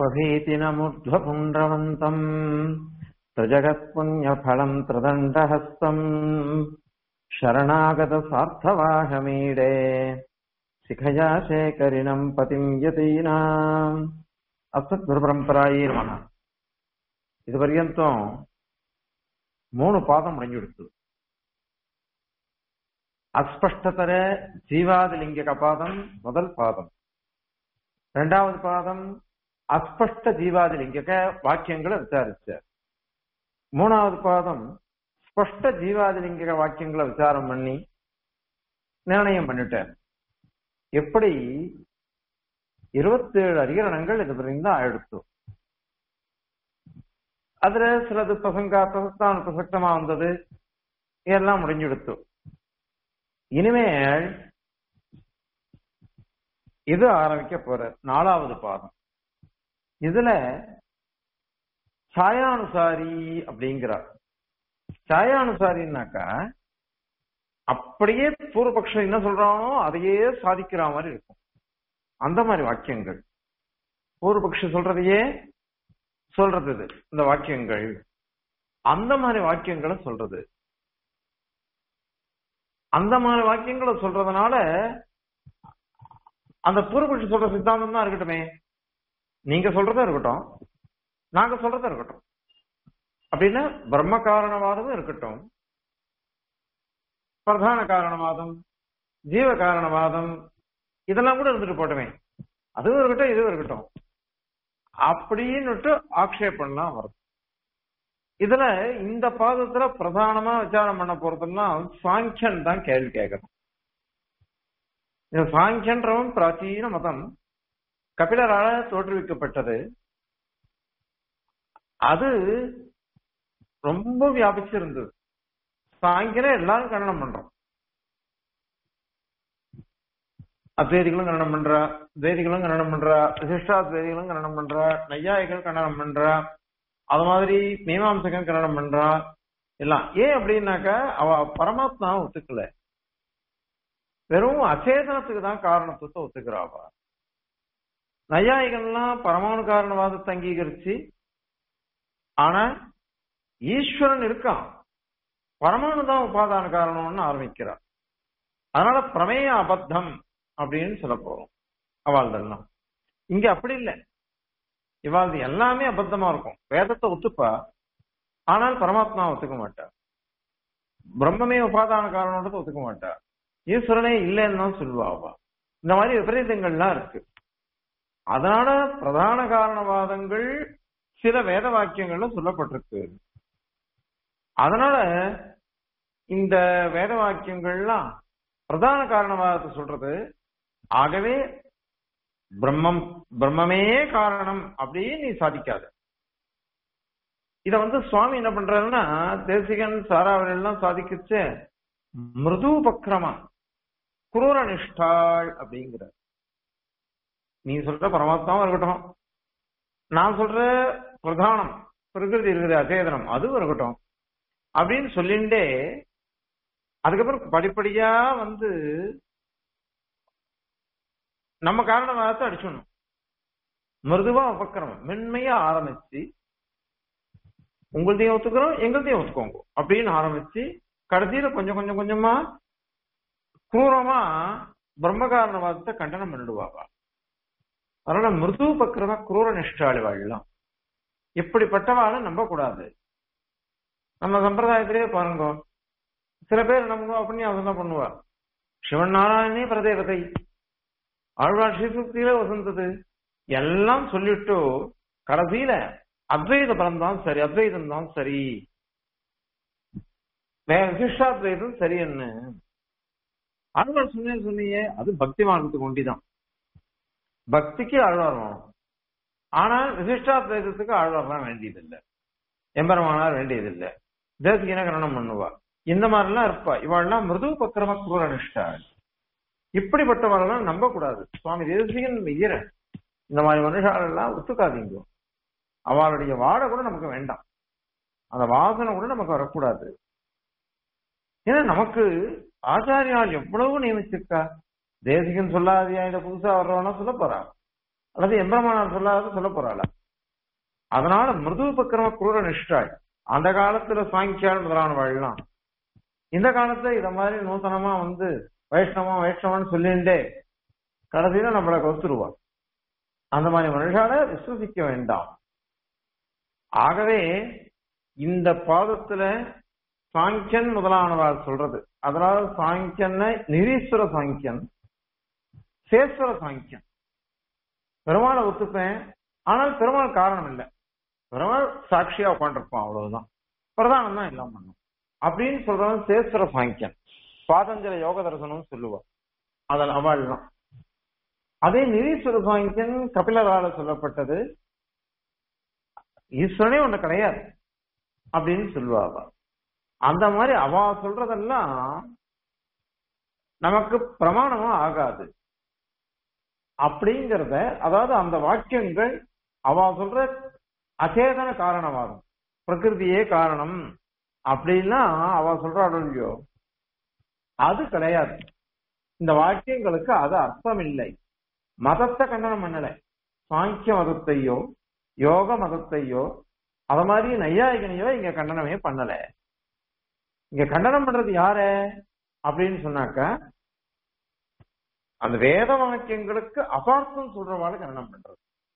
स्वभीतिनमुर्ध्वपुण्ड्रवन्तम् त्रिजगत्पुण्यफलम् त्रिदण्डहस्तम् शरणागतसार्थवाहमीडे शिखया शेखरिणम् पतिम् यतीनाम् அஸ்மத்குருபரம்பராயே நம இது பர்யந்தம் மூணு பாதம் முடிஞ்சுடுத்து அஸ்பஷ்டதர ஜீவாதிலிங்க பாதம் முதல் பாதம் ரெண்டாவது பாதம் அஸ்பஷ்ட ஜீவாதிலிங்க வாக்கியங்களை விசாரிச்சார் மூணாவது பாதம் ஸ்பஷ்ட ஜீவாதிலிங்க வாக்கியங்களை விசாரம் பண்ணி நிர்ணயம் பண்ணிட்டார் எப்படி இருபத்தேழு அதிகரணங்கள் இது தான் எடுத்து அதுல சிலது பசங்கா பிரசக்தான் பிரசக்தமா வந்தது இதெல்லாம் முடிஞ்செடுத்து இனிமேல் இது ஆரம்பிக்க போற நாலாவது பாதம் இதுல சாயானுசாரி அப்படிங்கிறார் சாயானுசாரின்னாக்கா அப்படியே பூர்வபக்ஷம் என்ன சொல்றானோ அதையே சாதிக்கிற மாதிரி இருக்கும் அந்த மாதிரி வாக்கியங்கள் பூர்வபக்ஷி சொல்றதையே சொல்றது இது இந்த வாக்கியங்கள் அந்த மாதிரி வாக்கியங்களை சொல்றது அந்த மாதிரி வாக்கியங்களை சொல்றதுனால அந்த பூர்வபக்ஷி சொல்ற சித்தாந்தம் தான் இருக்கட்டுமே நீங்க சொல்றதா இருக்கட்டும் நாங்க சொல்றதா இருக்கட்டும் அப்படின்னா பிரம்ம காரணவாதமும் இருக்கட்டும் பிரதான காரணவாதம் ஜீவ காரணவாதம் இதெல்லாம் கூட இருந்துட்டு போட்டமே அதுவும் இருக்கட்டும் இதுவும் இருக்கட்டும் அப்படின்னுட்டு ஆக்ஷேபம்லாம் வருது இதுல இந்த பாதத்துல பிரதானமா விசாரம் பண்ண போறதெல்லாம் சாங்கியன் தான் கேள்வி கேட்கணும் இந்த சாங்கியன்றவன் பிராச்சீன மதம் கபிலரால தோற்றுவிக்கப்பட்டது அது ரொம்ப வியாபிச்சிருந்தது சாங்கியனை எல்லாரும் கண்டனம் பண்றோம் அத்வைதிகளும் கண்டனம் பண்றா துவைதிகளும் கண்டனம் பண்றா விசிஷ்டாத்வைதிகளும் கண்டனம் பண்றா நையாயிகள் கண்டனம் பண்றா அது மாதிரி மீமாம்சகன் கண்டனம் பண்றா எல்லாம் ஏன் அப்படின்னாக்கா அவ பரமாத்மாவை ஒத்துக்கல வெறும் அச்சேதனத்துக்கு தான் காரணத்துவத்தை ஒத்துக்கிறாவ நையாயிகள்லாம் பரமாணு காரணவாதத்தை அங்கீகரிச்சு ஆனா ஈஸ்வரன் இருக்கான் பரமாணு தான் உபாதான காரணம்னு ஆரம்பிக்கிறார் அதனால பிரமேய அபத்தம் அப்படின்னு சொல்ல போறோம் அவாழ்தெல்லாம் இங்க அப்படி இல்லை இவாழ்து எல்லாமே அபத்தமா இருக்கும் வேதத்தை ஒத்துப்பா ஆனால் பரமாத்மா ஒத்துக்க மாட்டா பிரம்மமே உபாதான காரணத்தை ஒத்துக்க மாட்டா ஈஸ்வரனே இல்லைன்னு தான் சொல்லுவா அவ இந்த மாதிரி விபரீதங்கள்லாம் இருக்கு அதனால பிரதான காரணவாதங்கள் சில வேத வாக்கியங்கள்ல சொல்லப்பட்டிருக்கு அதனால இந்த வேத வாக்கியங்கள்லாம் பிரதான காரணவாதத்தை சொல்றது ஆகவே பிரம்மம் பிரம்மமே காரணம் அப்படின்னு நீ சாதிக்காத இத வந்து சுவாமி என்ன பண்றாருன்னா தேசிகன் சாராவல் எல்லாம் சாதிக்கிச்சு மிருது பக்ரமா குரூர நிஷ்டாள் அப்படிங்கிற நீ சொல்ற பரமாத்மாவும் இருக்கட்டும் நான் சொல்ற பிரதானம் பிரகிருதி இருக்குது அச்சேதனம் அதுவும் இருக்கட்டும் அப்படின்னு சொல்லிண்டே அதுக்கப்புறம் படிப்படியா வந்து நம்ம காரணவாதத்தை அடிச்சிடணும் மிருதுவா உபக்கிரமம் மென்மையா ஆரம்பிச்சு உங்கள்தையும் ஒத்துக்கிறோம் எங்கள்தையும் ஒத்துக்கோங்க அப்படின்னு ஆரம்பிச்சு கடைசியில கொஞ்சம் கொஞ்சம் கொஞ்சமா குரூரமா பிரம்ம காரணவாதத்தை கண்டனம் பண்ணிடுவாங்க அதனால மிருது பக்கிரமா குரூர நிஷ்டாளி வாழலாம் இப்படிப்பட்டவாளை நம்ப கூடாது நம்ம சம்பிரதாயத்திலேயே பாருங்க சில பேர் என்ன பண்ணுவா அப்படின்னு தான் பண்ணுவா சிவன் நாராயணனே பிரதேவதை ஆழ்வார் ஸ்ரீசுக்தியில வசந்தது எல்லாம் சொல்லிட்டு கடைசியில அத்வைத பலம் தான் சரி அத்வைதம் தான் சரி வேற விசிஷ்டாத்வைதம் சரி என்ன ஆழ்வார் சொன்ன சொன்னியே அது பக்தி மார்க்கத்துக்கு ஒண்டிதான் பக்திக்கு ஆழ்வார் வேணும் ஆனால் விசிஷ்டாத்வைதத்துக்கு ஆழ்வார்லாம் வேண்டியதில்லை எம்பெருமானார் வேண்டியதில்லை தேசிகன கரணம் பண்ணுவா இந்த மாதிரிலாம் இருப்பா இவாள்லாம் மிருது பக்கிரம குரூர நிஷ்டா இப்படிப்பட்டவர்கள்லாம் நம்ப கூடாது சுவாமி தேசிகன் ஈர இந்த மாதிரி மனுஷாலெல்லாம் ஒத்துக்காதீங்க அவளுடைய வாடை கூட நமக்கு வேண்டாம் அந்த வாசனை கூட நமக்கு வரக்கூடாது ஏன்னா நமக்கு ஆச்சாரியால் எவ்வளவு நியமிச்சிருக்கா தேசிகன் சொல்லாதியா இத புதுசா வர்றவனா சொல்ல போறா அல்லது எம்பெருமானார் சொல்லாத சொல்ல போறாள அதனால மிருது உபக்கிரம குரூர நிஷ்டாய் அந்த காலத்துல சாங்கியால் முதலான வாழலாம் இந்த காலத்துல இத மாதிரி நூத்தனமா வந்து வைஷ்ணவம் வைஷ்ணவம்னு சொல்லிண்டே கடைசியில நம்மளை கொத்துருவா அந்த மாதிரி மனுஷால விசுவசிக்க வேண்டாம் ஆகவே இந்த பாதத்துல சாங்கியன் முதலானவாள் சொல்றது அதனால சாங்கியன் நிரீஸ்வர சாங்கியன் சேஸ்வர சாங்கியன் பெருமாளை ஒத்துப்பேன் ஆனால் பெருமாள் காரணம் இல்லை பெருமாள் சாட்சியா உட்காந்துருப்பான் அவ்வளவுதான் பிரதானம் தான் எல்லாம் பண்ணும் அப்படின்னு சொல்றவன் சேஸ்வர சாங்கியன் பாதஞ்சல யோக தரிசனம் சொல்லுவார் அதில் அவள் தான் அதே நிரீஸ்வர சாங்கியன் கபிலரால சொல்லப்பட்டது ஈஸ்வரனே ஒண்ணு கிடையாது அப்படின்னு சொல்லுவாங்க அந்த மாதிரி அவ சொல்றதெல்லாம் நமக்கு பிரமாணமா ஆகாது அப்படிங்கிறத அதாவது அந்த வாக்கியங்கள் அவ சொல்ற அச்சேதன காரணமாகும் பிரகிருதியே காரணம் அப்படின்னா அவ சொல்றாள் இல்லையோ அது கிடையாது இந்த வாக்கியங்களுக்கு அது அர்த்தம் இல்லை மதத்தை கண்டனம் பண்ணல சாங்கிய மதத்தையோ யோக மதத்தையோ அத மாதிரி நையாயிகனையோ இங்க கண்டனமே பண்ணல இங்க கண்டனம் பண்றது யாரு அப்படின்னு சொன்னாக்க அந்த வேத வாக்கியங்களுக்கு அபார்த்தம் சொல்றவாள் கண்டனம் பண்றது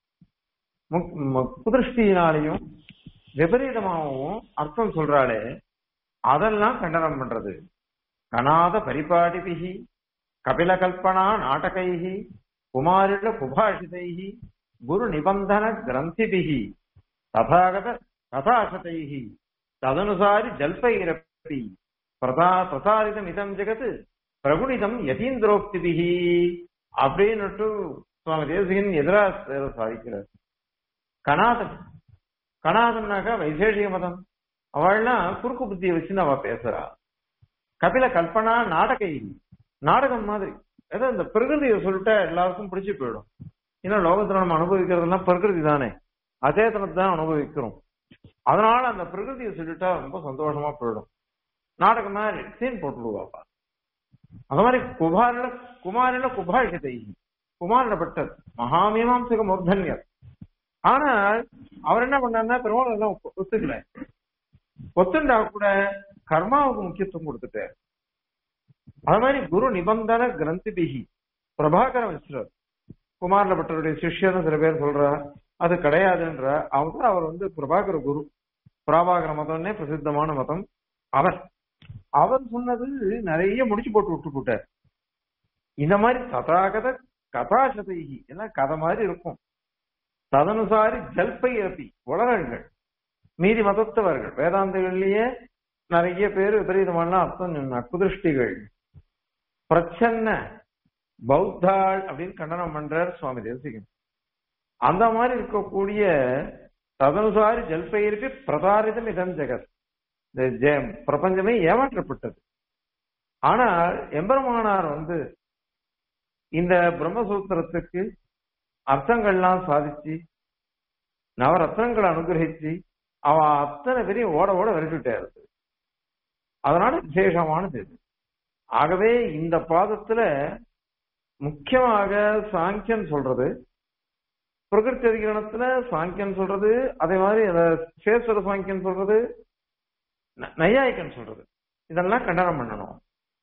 குதிருஷ்டியினாலையும் விபரீதமாகவும் அர்த்தம் சொல்றாளே அதெல்லாம் கண்டனம் பண்றது கணாத பரிபாடிபிகி கபில கல்பனா நாடகைகி குமாரில குபாஷிதைகி குரு நிபந்தன கிரந்திபிகி ததாகத கதாசதைகி ததனுசாரி ஜல்பைரப்பி பிரதா பிரசாரிதம் இதம் ஜெகத் பிரகுணிதம் யதீந்திரோக்திபிகி அப்படின்னுட்டு சுவாமி தேசிகன் எதிரா சாதிக்கிறார் கணாதன் கணாதன்னாக்கா வைசேஷிக மதம் அவள்லாம் குறுக்கு புத்தியை வச்சுன்னு அவ பேசுறா கபில கல்பனா நாடகை நாடகம் மாதிரி ஏதோ இந்த பிரகிருதியை சொல்லிட்டா எல்லாருக்கும் பிடிச்சு போயிடும் ஏன்னா லோகத்துல நம்ம அனுபவிக்கிறதெல்லாம் பிரகிருதி தானே அச்சேதனத்தை தான் அனுபவிக்கிறோம் அதனால அந்த பிரகிருதியை சொல்லிட்டா ரொம்ப சந்தோஷமா போயிடும் நாடகம் மாதிரி சீன் போட்டுடுவாப்பா அந்த மாதிரி குமாரில குமாரில குபாஷிதை குமாரிடப்பட்டது மகாமீமாம்சக மூர்தன்யர் ஆனால் அவர் என்ன பண்ணாருன்னா பெருமாள் எல்லாம் ஒத்துக்கல ஒத்துண்டா கூட கர்மாவுக்கு முக்கியத்துவம் கொடுத்துட்டார் அது மாதிரி குரு நிபந்தன கிரந்திபிகி பிரபாகர மிஸ்ரர் குமாரில பட்டருடைய சிஷ்யன்னு சில பேர் சொல்றா அது கிடையாதுன்ற அவங்க அவர் வந்து பிரபாகர குரு பிரபாகர மதம்னே பிரசித்தமான மதம் அவர் அவர் சொன்னது நிறைய முடிச்சு போட்டு விட்டு போட்டார் இந்த மாதிரி ததாகத கதாசதைகி எல்லாம் கதை மாதிரி இருக்கும் ததனுசாரி ஜல்பை அப்பி உலகங்கள் மீதி மதத்தவர்கள் வேதாந்தங்கள்லயே நிறைய பேர் விபரீதமான அர்த்தம் சொன்னார் குதிருஷ்டிகள் பிரச்சன்ன பௌத்தாள் அப்படின்னு கண்டனம் பண்றார் சுவாமி தேசிகன் அந்த மாதிரி இருக்கக்கூடிய ததனுசாரி ஜல்பயிருக்கு பிரதாரிதம் இதம் ஜெகத் இந்த பிரபஞ்சமே ஏமாற்றப்பட்டது ஆனால் எம்பெருமானார் வந்து இந்த பிரம்மசூத்திரத்துக்கு அர்த்தங்கள்லாம் சாதிச்சு நவரத்னங்களை அனுகிரகிச்சு அவ அத்தனை பேரையும் ஓட ஓட விரட்டிட்டாரு அதனால விசேஷமானது இது ஆகவே இந்த பாதத்துல முக்கியமாக சாங்கியன் சொல்றது பிரகிருத்தி அதிகரணத்துல சாங்கியன் சொல்றது அதே மாதிரி சேஸ்வர சாங்கியன் சொல்றது நையாயிக்கன் சொல்றது இதெல்லாம் கண்டனம் பண்ணணும்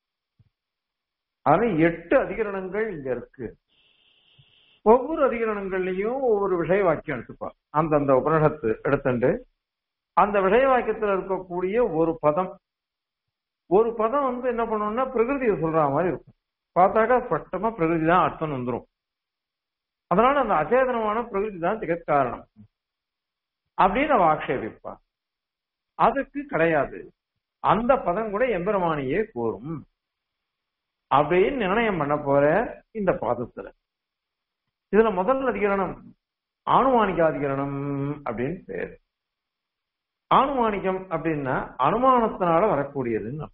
அதனால எட்டு அதிகரணங்கள் இங்க இருக்கு ஒவ்வொரு அதிகரணங்கள்லயும் ஒவ்வொரு விஷய வாக்கியம் எடுத்துப்பா அந்தந்த உபனிஷத்து எடுத்துட்டு அந்த விஷய வாக்கியத்துல இருக்கக்கூடிய ஒரு பதம் ஒரு பதம் வந்து என்ன பண்ணணும்னா பிரகிருதியை சொல்ற மாதிரி இருக்கும் பார்த்தாக்கா ஸ்பஷ்டமா பிரகிருதி தான் அர்த்தம் வந்துடும் அதனால அந்த அச்சேதனமான பிரகிருதி தான் ஜெகத் காரணம் அப்படின்னு அவ ஆக்ஷேபிப்பா அதுக்கு கிடையாது அந்த பதம் கூட எம்பெருமானியே கூறும் அப்படின்னு நிர்ணயம் பண்ண போற இந்த பாதத்துல இதுல முதல் அதிகரணம் ஆணுமானிகாதிகரணம் அப்படின்னு பேரு ஆணுமானிக்கம் அப்படின்னா அனுமானத்தினால வரக்கூடியதுன்னு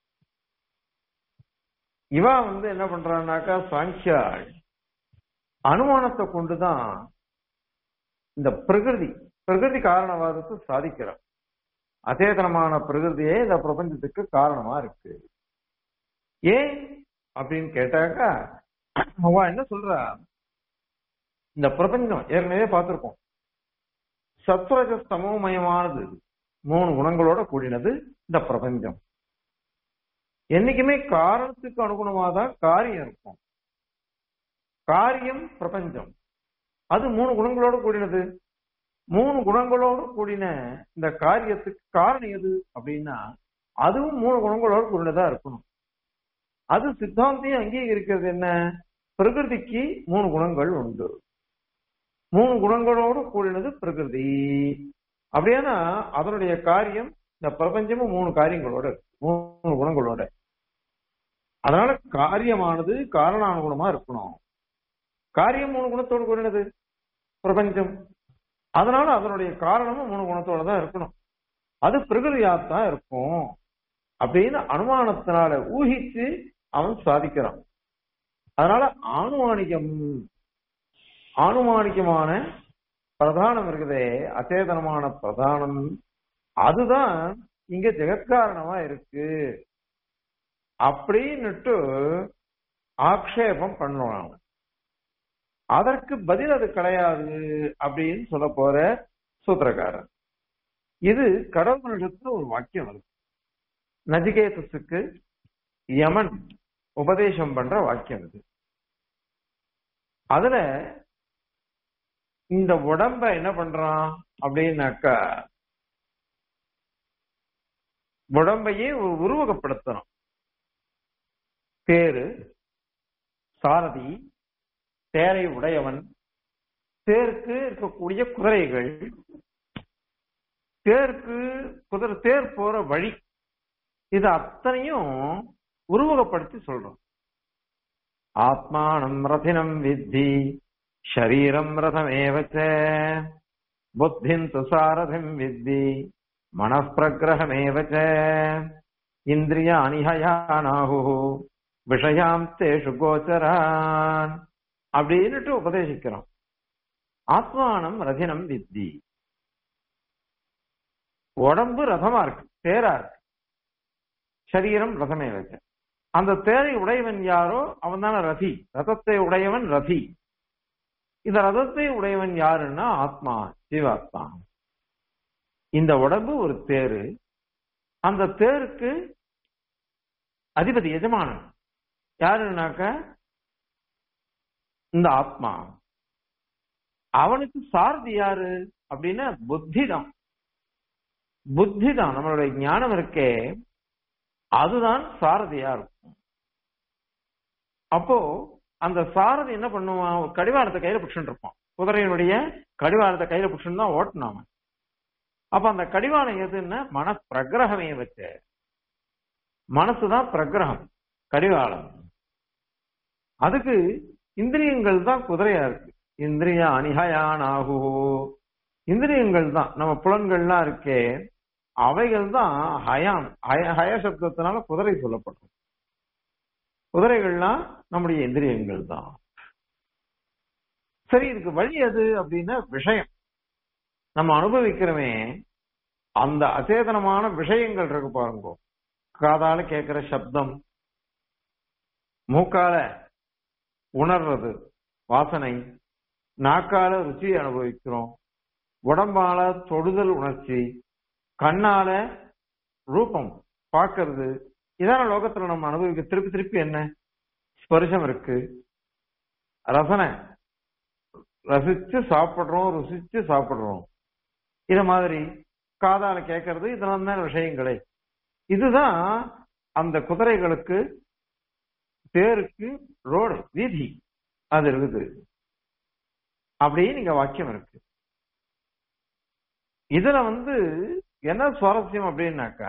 இவா வந்து என்ன பண்றான்னாக்கா சாங்கியாள் அனுமானத்தை கொண்டுதான் இந்த பிரகிருதி பிரகிருதி காரணவாதத்தை சாதிக்கிறார் அச்சேதனமான பிரகிருதியே இந்த பிரபஞ்சத்துக்கு காரணமா இருக்கு ஏன் அப்படின்னு கேட்டாக்கா அவ என்ன சொல்றா இந்த பிரபஞ்சம் ஏற்கனவே பார்த்திருக்கோம் சத்வரஜ சமமயமானது மூணு குணங்களோட கூடினது இந்த பிரபஞ்சம் என்னைக்குமே காரணத்துக்கு அனுகுணமா தான் காரியம் இருக்கும் காரியம் பிரபஞ்சம் அது மூணு குணங்களோட கூடினது மூணு குணங்களோடு கூடின இந்த காரியத்துக்கு காரணம் எது அப்படின்னா அதுவும் மூணு குணங்களோடு கூடினதா இருக்கணும் அது சித்தாந்தியம் அங்கீகரிக்கிறது என்ன பிரகிருதிக்கு மூணு குணங்கள் உண்டு மூணு குணங்களோடு கூடினது பிரகிருதி அப்படியானா அதனுடைய காரியம் இந்த பிரபஞ்சமும் மூணு காரியங்களோட இருக்கு. மூணு குணங்களோட அதனால காரியமானது காரணானுகுணமா இருக்கணும் காரியம் மூணு குணத்தோடு கூடினது பிரபஞ்சம் அதனால அதனுடைய காரணமும் மூணு குணத்தோட தான் இருக்கணும் அது பிரகிருதியாத்தான் இருக்கும் அப்படின்னு அனுமானத்தினால ஊகிச்சு அவன் சாதிக்கிறான் அதனால ஆணுமானிகம் ஆணுமானிகமான பிரதானம் இருக்குதே அச்சேதனமான பிரதானம் அதுதான் இங்க ஜெகத்காரணமா இருக்கு அப்படின்னுட்டு ஆக்ஷேபம் பண்ணுவாங்க அதற்கு பதில் அது கிடையாது அப்படின்னு சொல்ல போற சூத்திரக்காரன் இது கடவுள் ஒரு வாக்கியம் இருக்கு நஜிகேதஸுக்கு யமன் உபதேசம் பண்ற வாக்கியம் இது அதுல இந்த உடம்ப என்ன பண்றான் அப்படின்னாக்கா உடம்பையே ஒரு உருவகப்படுத்தணும் தேரு சாரதி தேரை உடையவன் தேருக்கு இருக்கக்கூடிய குதிரைகள் தேருக்கு குதிரை தேர் போற வழி இது அத்தனையும் உருவகப்படுத்தி சொல்றோம் ஆத்மானம் ரதினம் வித்தி ஷரீரம் ரதமேவச்ச புத்திம் துசாரதிம் வித்தி மனப்பிரகிரகமேவச்ச இந்திரியாணி ஹயானாகு விஷயாம் தேஷு கோச்சரான் அப்படின்னுட்டு உபதேசிக்கிறோம் ஆத்மானம் ரதினம் வித்தி உடம்பு ரதமா இருக்கு தேரா இருக்கு சரீரம் ரதமே வச்ச அந்த தேரை உடையவன் யாரோ அவன் தானே ரதி ரதத்தை உடையவன் ரதி இந்த ரதத்தை உடையவன் யாருன்னா ஆத்மா ஜீவாத்மா இந்த உடம்பு ஒரு தேரு அந்த தேருக்கு அதிபதி எஜமானன் யாருன்னாக்க இந்த ஆத்மா அவனுக்கு சாரதி யாரு அப்படின்னா புத்தி தான் புத்தி தான் நம்மளுடைய ஞானம் இருக்கே அதுதான் சாரதியா இருக்கும் அப்போ அந்த சாரதி என்ன பண்ணுவான் ஒரு கடிவாளத்தை கையில புடிச்சுட்டு இருப்பான் குதிரையினுடைய கடிவாளத்தை கையில புடிச்சுட்டு தான் ஓட்டணும் அவன் அப்ப அந்த கடிவாளம் எதுன்னா மன பிரகிரகமே வச்ச மனசுதான் பிரகிரகம் கடிவாளம் அதுக்கு இந்திரியங்கள் தான் குதிரையா இருக்கு இந்திரிய அணிஹயானாகு இந்திரியங்கள் தான் நம்ம புலன்கள்லாம் இருக்கே அவைகள் தான் ஹயான் ஹய ஹய சப்தத்தினால குதிரை சொல்லப்படும் குதிரைகள்லாம் நம்முடைய இந்திரியங்கள் தான் சரி இதுக்கு வழி எது அப்படின்னா விஷயம் நம்ம அனுபவிக்கிறோமே அந்த அச்சேதனமான விஷயங்கள் இருக்கு பாருங்க காதால கேட்கிற சப்தம் மூக்கால உணர்றது வாசனை நாக்கால ருச்சியை அனுபவிக்கிறோம் உடம்பால தொடுதல் உணர்ச்சி கண்ணால ரூபம் பார்க்கறது இதான லோகத்துல நம்ம அனுபவிக்க திருப்பி திருப்பி என்ன ஸ்பர்சம் இருக்கு ரசனை ரசிச்சு சாப்பிடுறோம் ருசிச்சு சாப்பிடுறோம் இத மாதிரி காதால கேட்கறது இதெல்லாம் தான் விஷயங்களே இதுதான் அந்த குதிரைகளுக்கு தேருக்கு ரோடு வீதி அது இருக்குது அப்படியே நீங்க வாக்கியம் இருக்கு இதுல வந்து என்ன சுவாரஸ்யம் அப்படின்னாக்கா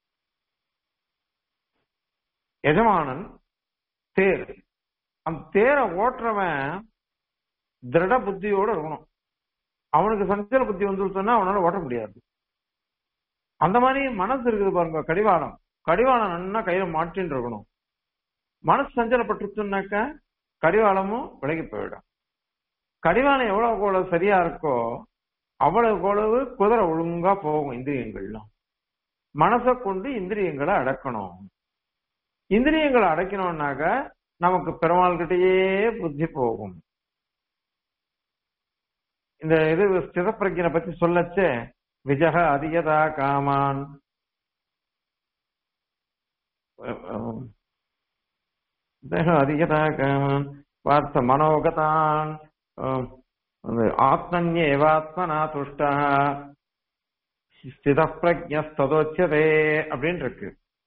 எஜமானன் தேர் அந்த தேரை ஓட்டுறவன் திருட புத்தியோட இருக்கணும் அவனுக்கு சஞ்சல புத்தி வந்துருச்சுன்னா அவனால ஓட்ட முடியாது அந்த மாதிரி மனசு இருக்குது பாருங்க கடிவாளம் கடிவாளம் நன்னா கையில மாட்டின்னு இருக்கணும் மனசு சஞ்சலப்பட்டுருச்சுன்னாக்க கடிவாளமும் விலகி போயிடும் கடிவாளம் எவ்வளவு எவ்வளவு சரியா இருக்கோ அவ்வளவு அளவு குதிரை ஒழுங்கா போகும் இந்திரியங்கள்லாம் மனசை கொண்டு இந்திரியங்களை அடக்கணும் இந்திரியங்களை அடக்கணும்னாக்க நமக்கு பெருமாள் கிட்டயே புத்தி போகும் இந்த இது ஸ்திதப்பிரஜனை பத்தி சொல்லச்சே விஜக அதிகதா காமான் தேக அதிகதா காமான் பார்த்த மனோகதான் ஆத்மன்யேவாத்மனா துஷ்டா ஸ்தித பிரஜஸ்ததோச்சதே அப்படின்னு இருக்கு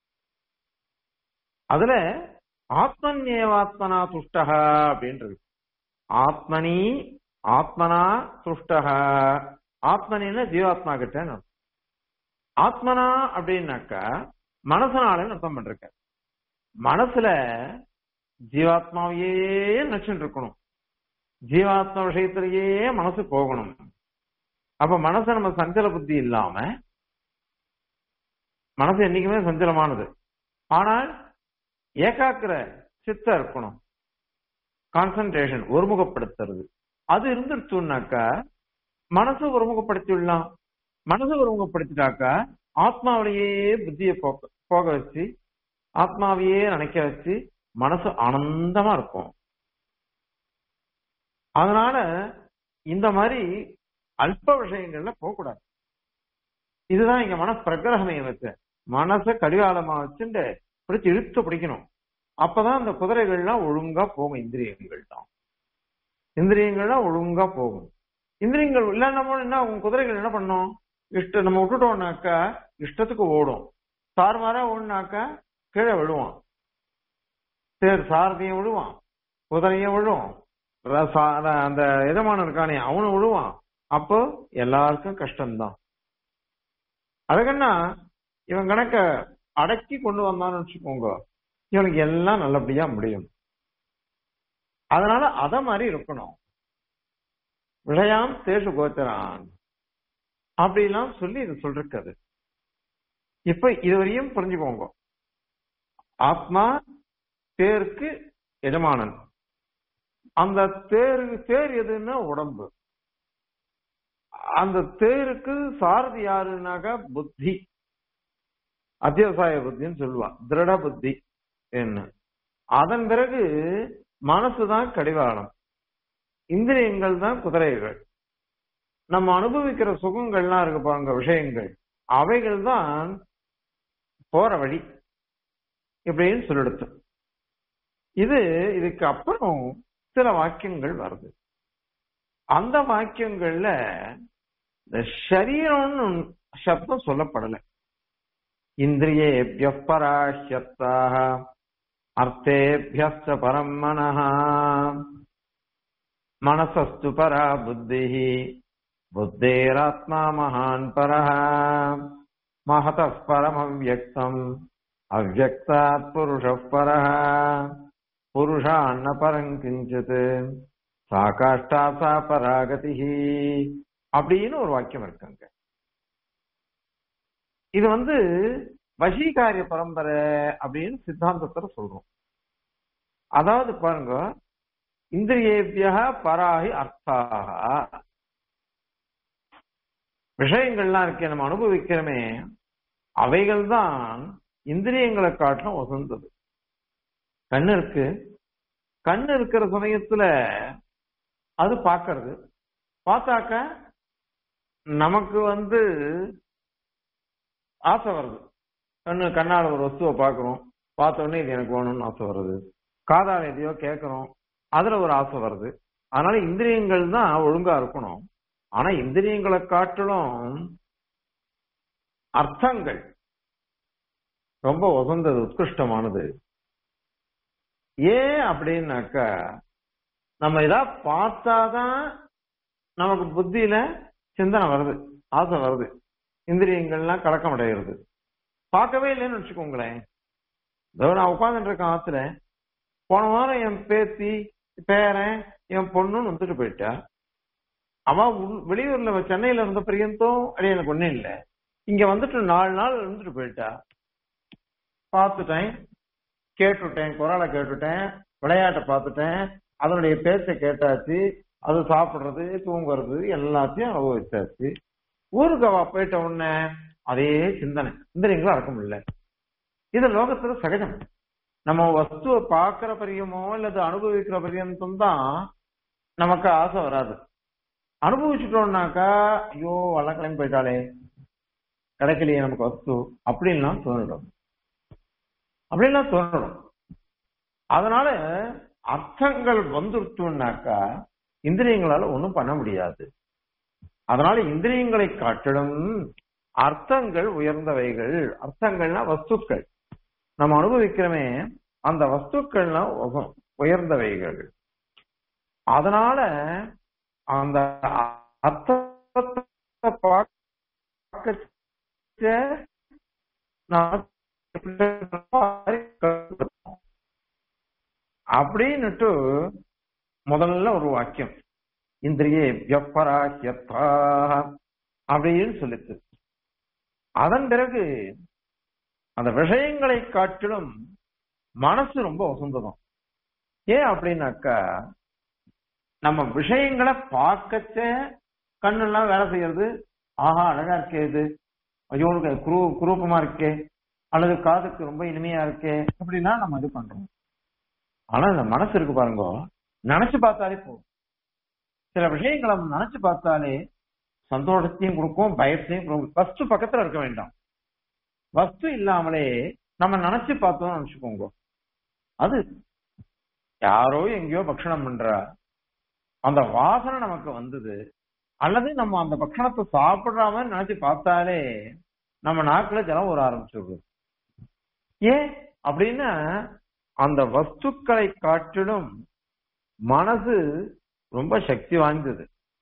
அதுல ஆத்மன்யேவாத்மனா துஷ்டா அப்படின்னு இருக்கு ஆத்மனி ஆத்மனா துஷ்டா ஆத்மனின்னு ஜீவாத்மா கிட்ட ஆத்மனா அப்படின்னாக்கா மனசனால அர்த்தம் பண்றக்க மனசுல ஜீவாத்மாவையே நினைச்சுட்டு இருக்கணும் ஜீவாத்மா விஷயத்திலேயே மனசு போகணும் அப்ப மனசு நம்ம சஞ்சல புத்தி இல்லாம மனசு என்னைக்குமே சஞ்சலமானது ஆனால் ஏகாக்கிர சித்த இருக்கணும் கான்சன்ட்ரேஷன் ஒருமுகப்படுத்துறது அது இருந்துருச்சுனாக்கா மனசு ஒருமுகப்படுத்திடலாம் மனசு ஒருமுகப்படுத்திட்டாக்கா ஆத்மாவிலேயே புத்தியை போக போக வச்சு ஆத்மாவையே நினைக்க வச்சு மனசு ஆனந்தமா இருக்கும் அதனால இந்த மாதிரி அல்ப விஷயங்கள்ல போகக்கூடாது இதுதான் இங்க மன பிரகிரகமே வச்ச மனச கடிவாளமா வச்சுட்டு பிடிச்சு இழுத்து பிடிக்கணும் அப்பதான் அந்த குதிரைகள்லாம் ஒழுங்கா போகும் இந்திரியங்கள் தான் இந்திரியங்கள்லாம் ஒழுங்கா போகும் இந்திரியங்கள் இல்லைன்னா என்ன உங்க குதிரைகள் என்ன பண்ணும் இஷ்ட நம்ம விட்டுட்டோம்னாக்கா இஷ்டத்துக்கு ஓடும் தாறுமாறா ஓடுனாக்கா கீழே விழுவான் தேர் சாரதியும் விழுவான் குதிரையும் விழும் அந்த எஜமானம் இருக்கானே அவனும் விழுவான் அப்போ எல்லாருக்கும் கஷ்டம்தான் அதுக்குன்னா இவன் கணக்க அடக்கி கொண்டு வந்தான்னு வச்சுக்கோங்க இவனுக்கு எல்லாம் நல்லபடியா முடியும் அதனால அத மாதிரி இருக்கணும் விஷயாம் தேசு கோச்சரான் அப்படிலாம் சொல்லி இது சொல்றது இப்ப இதுவரையும் புரிஞ்சுக்கோங்க ஆத்மா தேருக்கு எஜமானன் அந்த தேருக்கு தேர் எதுன்னா உடம்பு அந்த தேருக்கு சாரதி யாருனாக்கா புத்தி அத்தியவசாய புத்தின்னு சொல்லுவா திருட புத்தி என்ன அதன் பிறகு மனசுதான் கடிவாளம் இந்திரியங்கள் தான் குதிரைகள் நம்ம அனுபவிக்கிற சுகங்கள்லாம் இருக்கு பாருங்க விஷயங்கள் அவைகள் தான் போற வழி இப்படின்னு சொல்லிடுத்து இது இதுக்கு அப்புறம் சில வாக்கியங்கள் வருது அந்த வாக்கியங்கள்ல இந்த சரீரம்னு சப்தம் சொல்லப்படல இந்திரியேபிய பராஹ்யத்தாக அர்த்தேபியஸ்த பரம் மனஹ மனசஸ்து பரா புத்தி புத்தேராத்மா மகான் பரஹ மகத பரம் அவ்வக்தம் அவ்வக்தாத் புருஷ பரஹ புருஷான்ன பரம் கிஞ்சித் சாகாஷ்டா சா பராகதி அப்படின்னு ஒரு வாக்கியம் இருக்காங்க இது வந்து வசீகாரிய பரம்பரை அப்படின்னு சித்தாந்தத்துல சொல்றோம் அதாவது பாருங்க இந்திரியேபிய பராகி அர்த்தாக விஷயங்கள்லாம் இருக்கே நம்ம அனுபவிக்கிறோமே அவைகள் தான் இந்திரியங்களை காட்டிலும் உசந்தது கண்ணு இருக்கு கண்ணு இருக்கிற சமயத்துல அது பாக்குறது பார்த்தாக்க நமக்கு வந்து ஆசை வருது கண்ணு கண்ணால ஒரு வஸ்துவை பார்க்கிறோம் பார்த்த உடனே இது எனக்கு வேணும்னு ஆசை வருது காதால எதையோ கேட்கிறோம் அதுல ஒரு ஆசை வருது அதனால இந்திரியங்கள் தான் ஒழுங்கா இருக்கணும் ஆனா இந்திரியங்களை காட்டிலும் அர்த்தங்கள் ரொம்ப உசந்தது உத்கிருஷ்டமானது ஏன் அப்படின்னாக்கா நம்ம இதா பார்த்தாதான் நமக்கு புத்தியில சிந்தனை வருது ஆசை வருது இந்திரியங்கள்லாம் கலக்கம் அடைகிறது பார்க்கவே இல்லைன்னு வச்சுக்கோங்களேன் இதோ நான் உட்காந்துட்டு இருக்கேன் ஆத்துல போன வாரம் என் பேத்தி பேரன் என் பொண்ணுன்னு வந்துட்டு போயிட்டா அவ வெளியூர்ல சென்னையில இருந்த பிரியந்தும் அடி எனக்கு ஒண்ணும் இல்ல இங்க வந்துட்டு நாலு நாள் இருந்துட்டு போயிட்டா பார்த்துட்டேன் கேட்டுட்டேன் குரலை கேட்டுட்டேன் விளையாட்டை பார்த்துட்டேன் அதனுடைய பேச்சை கேட்டாச்சு அது சாப்பிடுறது தூங்குறது எல்லாத்தையும் அனுபவிச்சாச்சு ஊருக்கு அவ போயிட்ட உடனே அதே சிந்தனை சிந்தனைகளும் அடக்க முடியல இது லோகத்துல சகஜம் நம்ம வஸ்துவை பார்க்கிற பரியமோ இல்லது அனுபவிக்கிற பரியந்தம் தான் நமக்கு ஆசை வராது அனுபவிச்சுட்டோம்னாக்கா ஐயோ வள்ளம் கிளம்பி போயிட்டாலே கிடைக்கலையே நமக்கு வஸ்து அப்படின்லாம் தோணிடும் அப்படின்லாம் தோணிடும் அதனால அர்த்தங்கள் வந்துருச்சுனாக்கா இந்திரியங்களால ஒண்ணும் பண்ண முடியாது அதனால இந்திரியங்களை காட்டிலும் அர்த்தங்கள் உயர்ந்தவைகள் அர்த்தங்கள்னா வஸ்துக்கள் நம்ம அனுபவிக்கிறோமே அந்த வஸ்துக்கள்லாம் உக- உயர்ந்தவைகள் அதனால அந்த அர்த்தத்தை பார்க்க அப்படின்னுட்டு முதல்ல ஒரு வாக்கியம் இந்திரியே வியப்பராக்கியத்தா அப்படின்னு சொல்லிச்சு அதன் பிறகு அந்த விஷயங்களை காட்டிலும் மனசு ரொம்ப வசந்ததும் ஏன் அப்படின்னாக்கா நம்ம விஷயங்களை பார்க்கச்ச கண்ணெல்லாம் வேலை செய்யறது ஆஹா அழகா இருக்கே இது ஐயோ உனக்கு அது குரு குரூப்பமா இருக்கே அல்லது காதுக்கு ரொம்ப இனிமையா இருக்கே அப்படின்னா நம்ம இது பண்றோம் ஆனா இந்த மனசு இருக்கு பாருங்க நினைச்சு பார்த்தாலே போதும் சில விஷயங்களை நம்ம நினைச்சு பார்த்தாலே சந்தோஷத்தையும் கொடுக்கும் பயத்தையும் கொடுக்கும் வஸ்து பக்கத்துல இருக்க வேண்டாம் வஸ்து இல்லாமலே நம்ம நினைச்சு பார்த்தோம்னு நினைச்சுக்கோங்க அது யாரோ எங்கேயோ பக்ஷணம் பண்றா அந்த வாசனை நமக்கு வந்தது அல்லது நம்ம அந்த பக்ஷணத்தை சாப்பிடுற மாதிரி நினைச்சு பார்த்தாலே நம்ம நாக்குல ஜலம் வர ஆரம்பிச்சிருது ஏன் அப்படின்னா அந்த வஸ்துக்களை காட்டிலும் மனசு ரொம்ப சக்தி வாய்ந்தது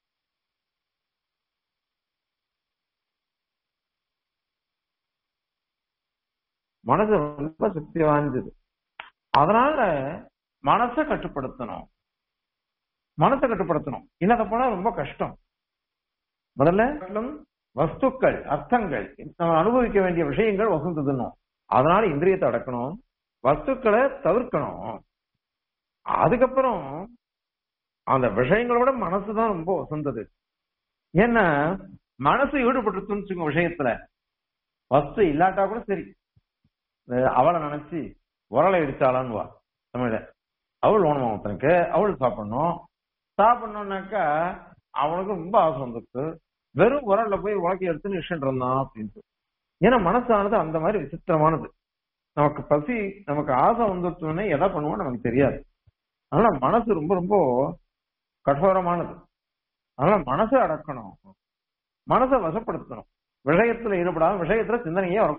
மனசு ரொம்ப சக்தி வாய்ந்தது அதனால மனசை கட்டுப்படுத்தணும் மனசை கட்டுப்படுத்தணும் இல்லாத போனா ரொம்ப கஷ்டம் முதல்ல வஸ்துக்கள் அர்த்தங்கள் நம்ம அனுபவிக்க வேண்டிய விஷயங்கள் வசந்ததுன்னும் அதனால இந்திரியத்தை அடக்கணும் வஸ்துக்களை தவிர்க்கணும் அதுக்கப்புறம் அந்த விஷயங்களோட மனசுதான் ரொம்ப வசந்தது ஏன்னா மனசு ஈடுபட்டுருச்சுன்னு வச்சுக்கோங்க விஷயத்துல வஸ்து இல்லாட்டா கூட சரி அஹ் அவளை நினைச்சு உரலை இடிச்சாளான்னு வா தமிழ அவள் வேணுமா ஒருத்தனுக்கு அவள் சாப்பிடணும் சாப்பிடணும்னாக்கா அவனுக்கு ரொம்ப ஆசை வந்துருக்கு வெறும் உரல்ல போய் உலக்கி எடுத்து நிஷ்டு இருந்தான் அப்படின்ட்டு ஏன்னா மனசானது அந்த மாதிரி விசித்திரமானது நமக்கு பசி நமக்கு ஆசை வந்துருச்சுன்னா எதை பண்ணுவோம் நமக்கு தெரியாது அதனால மனசு ரொம்ப ரொம்ப கடோரமானது அதனால மனசை அடக்கணும் மனசை வசப்படுத்தணும் விஷயத்துல ஈடுபடாம விஷயத்துல சிந்தனையே வரும்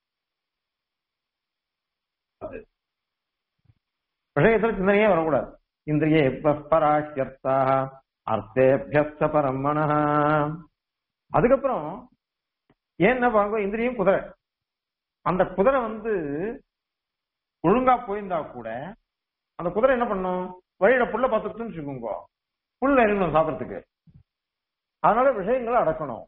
விஷயத்துல சிந்தனையே வரக்கூடாது இந்திரியே பராக்கியர்த்தா அர்த்தேபியஸ்த பரம்மண அதுக்கப்புறம் ஏன்னா பாருங்க இந்திரியம் குதிரை அந்த குதிரை வந்து ஒழுங்கா போயிருந்தா கூட அந்த குதிரை என்ன பண்ணும் வழியில புல்ல பார்த்துட்டுன்னு வச்சுக்கோங்க புல்ல இருக்கணும் சாப்பிடறதுக்கு அதனால விஷயங்களை அடக்கணும்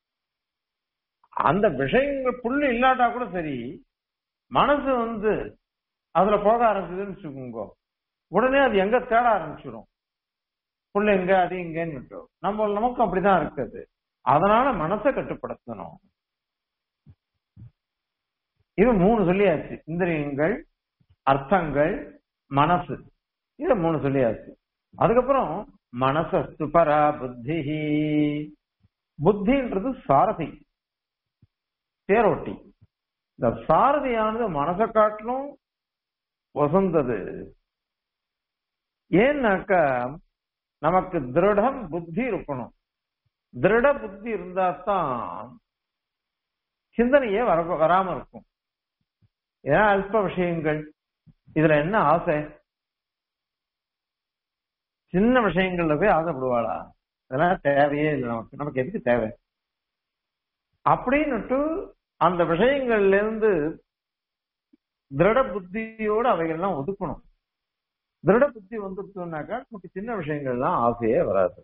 அந்த விஷயங்கள் புல்லு இல்லாட்டா கூட சரி மனசு வந்து அதுல போக ஆரம்பிச்சதுன்னு வச்சுக்கோங்க உடனே அது எங்க தேட ஆரம்பிச்சிடும் புல் எங்க அது எங்கன்னு நம்ம நமக்கு அப்படிதான் இருக்குது அதனால மனசை கட்டுப்படுத்தணும் இது மூணு சொல்லியாச்சு இந்திரியங்கள் அர்த்தங்கள் மனசு இது மூணு சொல்லியாச்சு அதுக்கப்புறம் மனசஸ்து பரா புத்தி புத்தின்றது சாரதி தேரோட்டி இந்த சாரதியானது மனசை காட்டிலும் வசந்தது ஏன்னாக்கா நமக்கு திருடம் புத்தி இருக்கணும் திருட புத்தி இருந்தா தான் சிந்தனையே வர வராம இருக்கும் ஏன்னா அல்ப விஷயங்கள் இதுல என்ன ஆசை சின்ன விஷயங்கள்ல போய் ஆசைப்படுவாளா அதெல்லாம் தேவையே இல்லை நமக்கு நமக்கு எதுக்கு தேவை அப்படின்னுட்டு அந்த விஷயங்கள்ல இருந்து திருட புத்தியோட அவைகள்லாம் ஒதுக்கணும் திருட புத்தி வந்துருச்சுனாக்கா நமக்கு சின்ன விஷயங்கள்லாம் ஆசையே வராது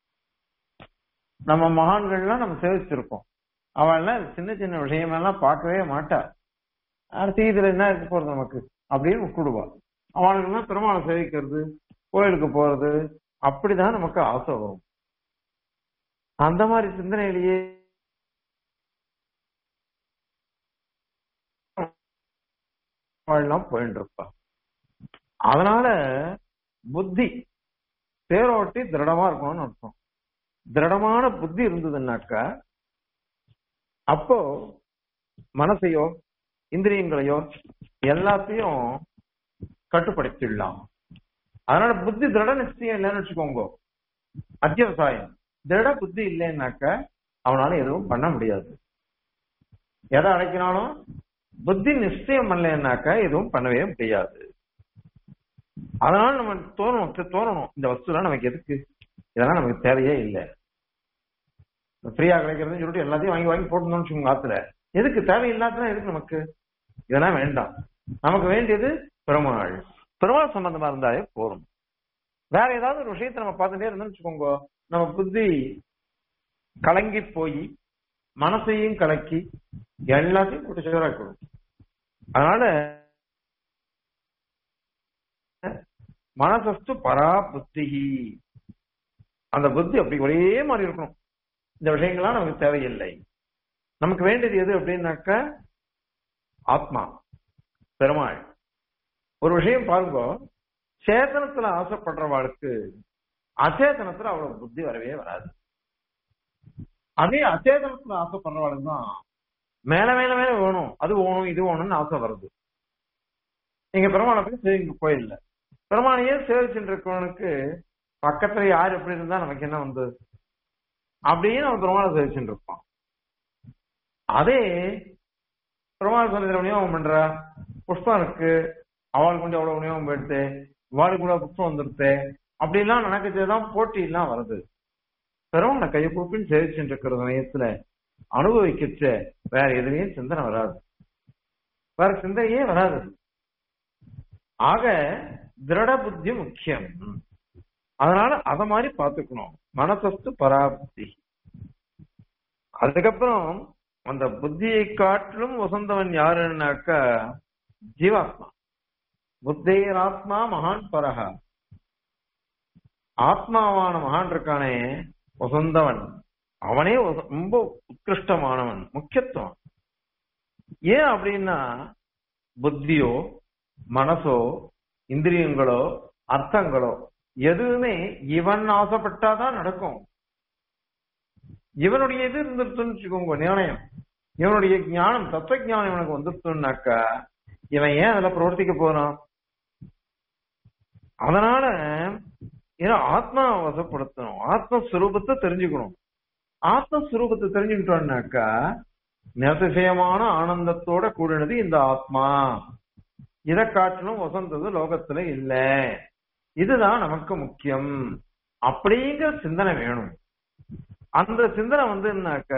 நம்ம மகான்கள்லாம் நம்ம சேவிச்சிருக்கோம் அவள்லாம் சின்ன சின்ன விஷயமெல்லாம் பார்க்கவே மாட்டா அடுத்து இதுல என்ன இருக்க போறது நமக்கு அப்படின்னு விட்டுடுவா அவளுக்கெல்லாம் பெருமாளை சேவிக்கிறது கோயிலுக்கு போறது அப்படிதான் நமக்கு ஆசை வரும் அந்த மாதிரி சிந்தனையிலேயே அவள்லாம் போயிட்டு இருப்பா அதனால புத்தி தேரோட்டி திருடமா இருக்கணும்னு அர்த்தம் திருடமான புத்தி இருந்ததுன்னாக்கா அப்போ மனசையோ இந்திரியங்களையோ எல்லாத்தையும் கட்டுப்படுத்திடலாம் அதனால புத்தி திருட நிச்சயம் இல்லைன்னு வச்சுக்கோங்க அத்தியவசாயம் திருட புத்தி இல்லைன்னாக்க அவனால எதுவும் பண்ண முடியாது எதை அழைக்கினாலும் புத்தி நிச்சயம் பண்ணலைன்னாக்க எதுவும் பண்ணவே முடியாது அதனால நம்ம தோணும் தோணணும் இந்த வஸ்துலாம் நமக்கு எதுக்கு இதெல்லாம் நமக்கு தேவையே இல்லை ஃப்ரீயா கிடைக்கிறதுன்னு சொல்லிட்டு எல்லாத்தையும் வாங்கி வாங்கி போட்டணும்னு வச்சுக்கோங்க ஆத்துல எதுக்கு தேவையில்லாததான் எதுக்கு நமக்கு இதெல்லாம் வேண்டாம் நமக்கு வேண்டியது பெருமாள் பெருமாள் சம்பந்தமா இருந்தாலே போதும் வேற ஏதாவது ஒரு விஷயத்தை நம்ம பார்த்துட்டே இருந்தோம்னு வச்சுக்கோங்க நம்ம புத்தி கலங்கி போய் மனசையும் கலக்கி எல்லாத்தையும் கூட்டு சிவராக்கணும் அதனால மனசஸ்து பரா புத்தி அந்த புத்தி அப்படி ஒரே மாதிரி இருக்கணும் இந்த விஷயங்கள்லாம் நமக்கு தேவையில்லை நமக்கு வேண்டியது எது அப்படின்னாக்க ஆத்மா பெருமாள் ஒரு விஷயம் பாருங்க சேதனத்துல ஆசைப்படுறவாளுக்கு அச்சேதனத்துல அவ்வளவு புத்தி வரவே வராது அதே அச்சேதனத்துல ஆசைப்படுறவாளுக்கு தான் மேல மேல மேல வேணும் அது வேணும் இது வேணும்னு ஆசை வருது நீங்க பெருமாளை போய் சேவிங்க கோயில்ல பெருமாளையே சேவிச்சுட்டு இருக்கவனுக்கு பக்கத்துல யார் எப்படி இருந்தா நமக்கு என்ன வந்தது அப்படியே நம்ம பெருமாளை சேவிச்சுட்டு இருப்பான் அதே பெருமாள் சந்திர விநியோகம் பண்ற புஷ்பம் இருக்கு அவளுக்கு கொஞ்சம் அவ்வளவு விநியோகம் போயிடுத்து இவாளுக்கு கூட புஷ்பம் வந்துருத்து அப்படிலாம் நடக்கச்சேதான் போட்டி எல்லாம் வருது பெருமாளை கையை கூப்பின்னு சேவிச்சுட்டு இருக்கிற சமயத்துல அனுபவிக்கச்ச வேற எதுலயும் சிந்தனை வராது வேற சிந்தனையே வராது ஆக திருட புத்தி முக்கியம் அதனால அத மாதிரி பாத்துக்கணும் மனசஸ்து பராபுத்தி அதுக்கப்புறம் அந்த புத்தியை காட்டிலும் வசந்தவன் யாருன்னாக்கா ஜீவாத்மா புத்தேராத்மா மகான் பரஹா ஆத்மாவான மகான் இருக்கானே வசந்தவன் அவனே ரொம்ப உத்கிருஷ்டமானவன் முக்கியத்துவம் ஏன் அப்படின்னா புத்தியோ மனசோ இந்திரியங்களோ அர்த்தங்களோ எதுவுமே இவன் ஆசைப்பட்டாதான் நடக்கும் இவனுடைய இது இருந்துருச்சுன்னு வச்சுக்கோங்க நிர்ணயம் இவனுடைய ஞானம் தத்துவ ஞானம் இவனுக்கு வந்துருச்சுன்னாக்கா இவன் ஏன் அதுல பிரவர்த்திக்க போறான் அதனால ஏன்னா ஆத்மா வசப்படுத்தணும் ஆத்மஸ்வரூபத்தை தெரிஞ்சுக்கணும் ஆத்மஸ்வரூபத்தை தெரிஞ்சுக்கிட்டோம்னாக்கா நிரதிசயமான ஆனந்தத்தோட கூடினது இந்த ஆத்மா இதை காட்டிலும் வசந்தது லோகத்துல இல்ல இதுதான் நமக்கு முக்கியம் அப்படிங்கிற சிந்தனை வேணும் அந்த சிந்தனை வந்துன்னாக்க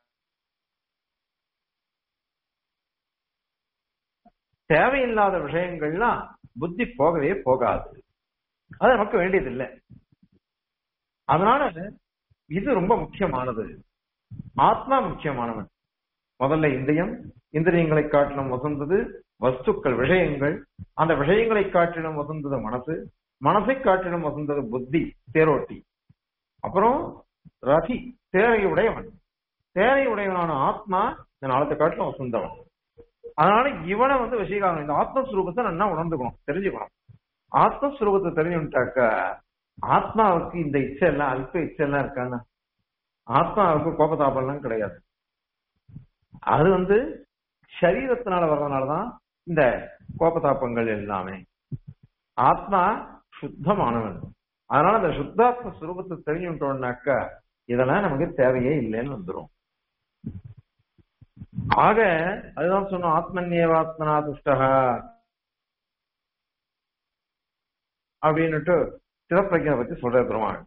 தேவையில்லாத விஷயங்கள்லாம் புத்தி போகவே போகாது அது நமக்கு வேண்டியது இல்லை அதனால இது ரொம்ப முக்கியமானது ஆத்மா முக்கியமானவன் முதல்ல இந்திரியம் இந்திரியங்களை காட்டிலும் வசந்தது வஸ்துக்கள் விஷயங்கள் அந்த விஷயங்களை காட்டிலும் வசந்தது மனசு மனசை காட்டிலும் வசந்தது புத்தி தேரோட்டி அப்புறம் ரதி தேரை உடையவன் தேரை உடையவனான ஆத்மா இந்த நாளத்தை காட்டிலும் வசந்தவன் அதனால இவனை வந்து விஷயகாரம் இந்த ஆத்மஸ்வரூபத்தை நல்லா உணர்ந்துக்கணும் தெரிஞ்சுக்கணும் ஆத்மஸ்வரூபத்தை தெரிஞ்சுட்டாக்க ஆத்மாவுக்கு இந்த இச்சை எல்லாம் அல்ப இச்சை எல்லாம் இருக்காங்க ஆத்மாவுக்கு கோபதாபம்லாம் கிடையாது அது வந்து சரீரத்தினால வர்றதுனாலதான் இந்த கோபதாபங்கள் எல்லாமே ஆத்மா சுத்தமானவன் அதனால அந்த சுத்தாத்ம சுரூபத்தை தெரிஞ்சுட்டோம்னாக்கா இதெல்லாம் நமக்கு தேவையே இல்லைன்னு வந்துடும் ஆக அதுதான் சொன்னோம் ஆத்மன்யேவாத்மனா துஷ்டகா அப்படின்னுட்டு சிவப்பிரஜனை பத்தி சொல்ற பெருமாள்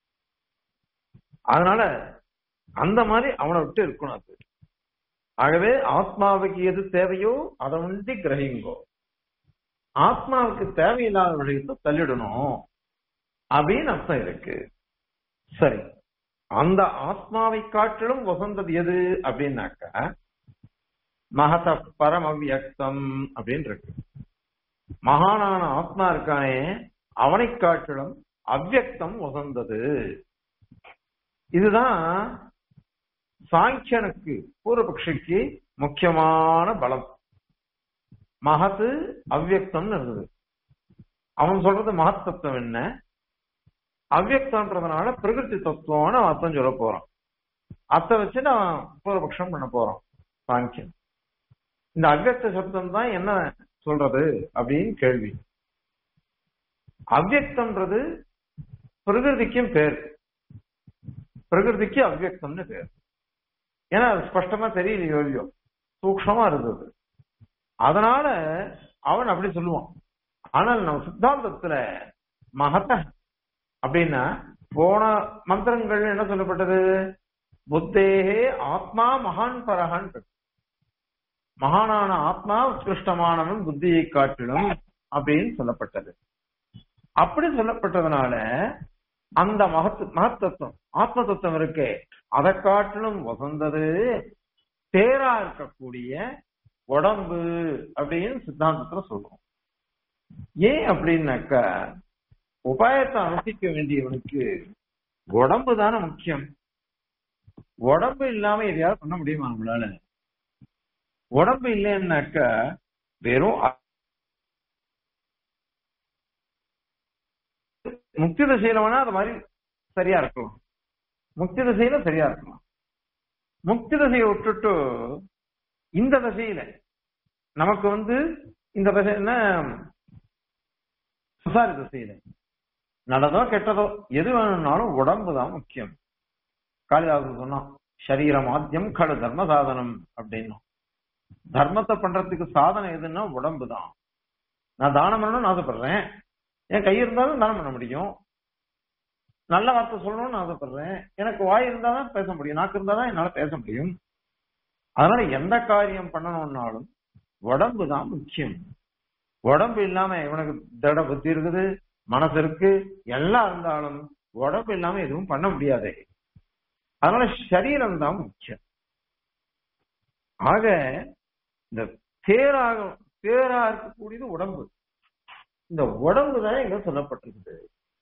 அதனால அந்த மாதிரி அவனை விட்டு இருக்கணும் அது ஆகவே ஆத்மாவுக்கு எது தேவையோ அதை உண்டி கிரகிங்கோ ஆத்மாவுக்கு தேவையில்லாத விஷயத்தை தள்ளிடணும் அப்படின்னு அர்த்தம் இருக்கு சரி அந்த ஆத்மாவை காட்டிலும் வசந்தது எது அப்படின்னாக்கா மகத பரமவியக்தம் அப்படின்னு இருக்கு மகானான ஆத்மா இருக்கானே அவனை காட்டிலும் அவ்வியக்தம் வசந்தது இதுதான் சாங்கியனுக்கு பூர்வபக்ஷிக்கு முக்கியமான பலம் மகத்து அவ்வியக்தம்னு இருந்தது அவன் சொல்றது மகத்தத்துவம் என்ன அவ்வியக்தன்றதுனால பிரகிருதி தத்துவம்னு அர்த்தம் சொல்ல போறோம் அத்தை வச்சு நான் பூர்வபக்ஷம் பண்ண போறோம் சாங்கியம் இந்த அவ்வியக்த சப்தம் தான் என்ன சொல்றது அப்படின்னு கேள்வி அவ்வியக்தம்ன்றது பிரகிருதிக்கும் பேர் பிரகிருதிக்கு அவ்வியக்தம்னு பேர் ஏன்னா அது ஸ்பஷ்டமா தெரியலையோ இல்லையோ சூக்ஷமா இருந்தது அதனால அவன் அப்படி சொல்லுவான் ஆனால் நம்ம சித்தாந்தத்துல மகத்த அப்படின்னா போன மந்திரங்கள் என்ன சொல்லப்பட்டது புத்தேகே ஆத்மா மகான் பரகன் மகானான ஆத்மா உத்கிருஷ்டமானவன் புத்தியை காட்டிலும் அப்படின்னு சொல்லப்பட்டது அப்படி சொல்லப்பட்டதுனால அந்த மகத்து மகத்தத்துவம் ஆத்ம தத்துவம் இருக்கே அதை காட்டிலும் வசந்தது தேரா இருக்கக்கூடிய உடம்பு அப்படின்னு சித்தாந்தத்துல சொல்றோம் ஏன் அப்படின்னாக்கா உபாயத்தை அனுஷ்டிக்க வேண்டியவனுக்கு உடம்பு தானே முக்கியம் உடம்பு இல்லாம எதையாவது பண்ண முடியுமா நம்மளால உடம்பு இல்லைன்னாக்கா வெறும் முக்தி திசையில வேணா அது மாதிரி சரியா இருக்கலாம் முக்தி திசையில சரியா இருக்கலாம் முக்தி திசையை விட்டுட்டு இந்த திசையில நமக்கு வந்து இந்த திசை என்ன சுசாரி திசையில நல்லதோ கெட்டதோ எது வேணும்னாலும் உடம்பு தான் முக்கியம் காளிதாசன் சொன்னான் சரீரம் ஆத்தியம் கடு தர்ம சாதனம் அப்படின்னும் தர்மத்தை பண்றதுக்கு சாதனம் எதுன்னா உடம்பு தான் நான் தானம் பண்ணணும்னு ஆசைப்படுறேன் என் கை இருந்தாலும் தானம் பண்ண முடியும் நல்ல வார்த்தை சொல்லணும்னு ஆசைப்படுறேன் எனக்கு வாய் இருந்தா தான் பேச முடியும் நாக்கு இருந்தா தான் என்னால பேச முடியும் அதனால எந்த காரியம் பண்ணணும்னாலும் உடம்பு தான் முக்கியம் உடம்பு இல்லாம இவனுக்கு திட புத்தி இருக்குது மனசு இருக்கு எல்லாம் இருந்தாலும் உடம்பு இல்லாம எதுவும் பண்ண முடியாது அதனால சரீரம் தான் முக்கியம் ஆக இந்த தேராக தேரா இருக்கக்கூடியது உடம்பு இந்த உடம்பு தான் எங்க சொல்லப்பட்டிருக்குது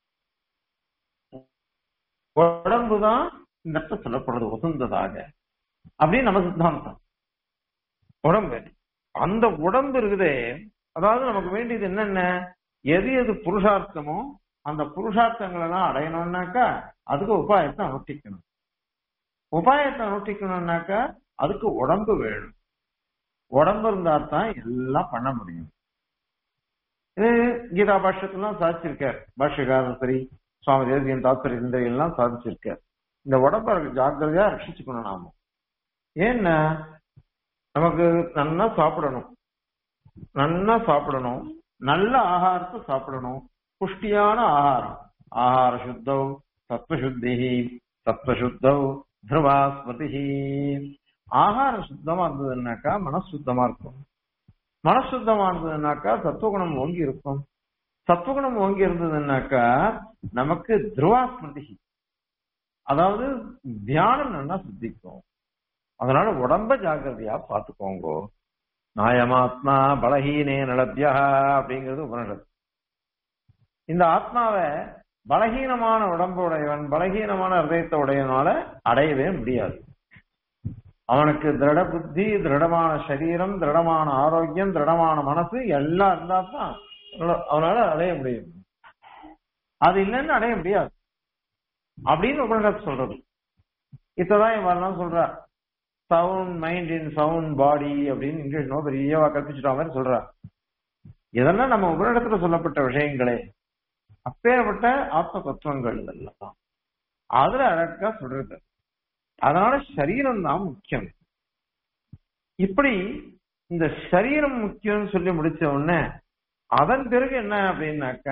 உடம்பு தான் இந்த இடத்துல சொல்லப்படுறது உசந்ததாக அப்படின்னு நம்ம சித்தாந்தம் உடம்பு அந்த உடம்பு இருக்குதே அதாவது நமக்கு வேண்டியது என்னென்ன எது எது புருஷார்த்தமோ அந்த புருஷார்த்தங்கள் எல்லாம் அடையணும்னாக்கா அதுக்கு உபாயத்தை அனுஷ்டிக்கணும் உபாயத்தை அனுஷ்டிக்கணும்னாக்கா அதுக்கு உடம்பு வேணும் உடம்பு இருந்தா தான் எல்லாம் பண்ண முடியும் இது கீதா பாஷ்யத்தெல்லாம் சாதிச்சிருக்கார் பாஷ்யகாரர் சரி சுவாமி தேசியன் தாத்பரிய சிந்தை எல்லாம் சாதிச்சிருக்கார் இந்த உடம்ப ஜாக்கிரதையா ரட்சிச்சுக்கணும் நாம ஏன்னா நமக்கு நல்லா சாப்பிடணும் நல்லா சாப்பிடணும் நல்ல ஆகாரத்தை சாப்பிடணும் புஷ்டியான ஆகாரம் ஆகார சுத்தௌ சத்வசுத்தி சத்வசுத்தௌ திருவா ஸ்மிருதி ஆகாரம் சுத்தமா இருந்ததுன்னாக்கா மனசு சுத்தமா இருக்கும் மனசு சுத்தமா இருந்ததுன்னாக்கா சத்துவகுணம் ஓங்கி இருக்கும் சத்துவகுணம் ஓங்கி இருந்ததுன்னாக்கா நமக்கு திருவா ஸ்மிருதி அதாவது தியானம் நல்லா சித்திக்கும் அதனால உடம்ப ஜாக்கிரதையா பாத்துக்கோங்க நாயமாத்மா பலஹீனே நலத்தியா அப்படிங்கிறது உபனிஷத் இந்த ஆத்மாவை பலகீனமான உடம்பு உடையவன் பலகீனமான ஹிருதயத்தை உடையவனால அடையவே முடியாது அவனுக்கு திருட புத்தி திருடமான சரீரம் திருடமான ஆரோக்கியம் திருடமான மனசு எல்லாம் இருந்தா தான் அவனால அடைய முடியும் அது இல்லைன்னு அடைய முடியாது அப்படின்னு உபனிஷத் சொல்றது இத்ததான் இவெல்லாம் சொல்றா sound mind in sound body அப்படின்னு இங்கிலீஷ் நோ பெரியவா கற்பிச்சுட்டா மாதிரி சொல்றா இதெல்லாம் நம்ம உபரிடத்துல சொல்லப்பட்ட விஷயங்களே அப்பேற்பட்ட ஆத்ம தத்துவங்கள் இதெல்லாம் அதுல அழகா சொல்றது அதனால சரீரம் தான் முக்கியம் இப்படி இந்த சரீரம் முக்கியம்னு சொல்லி முடிச்ச உடனே அதன் பிறகு என்ன அப்படின்னாக்க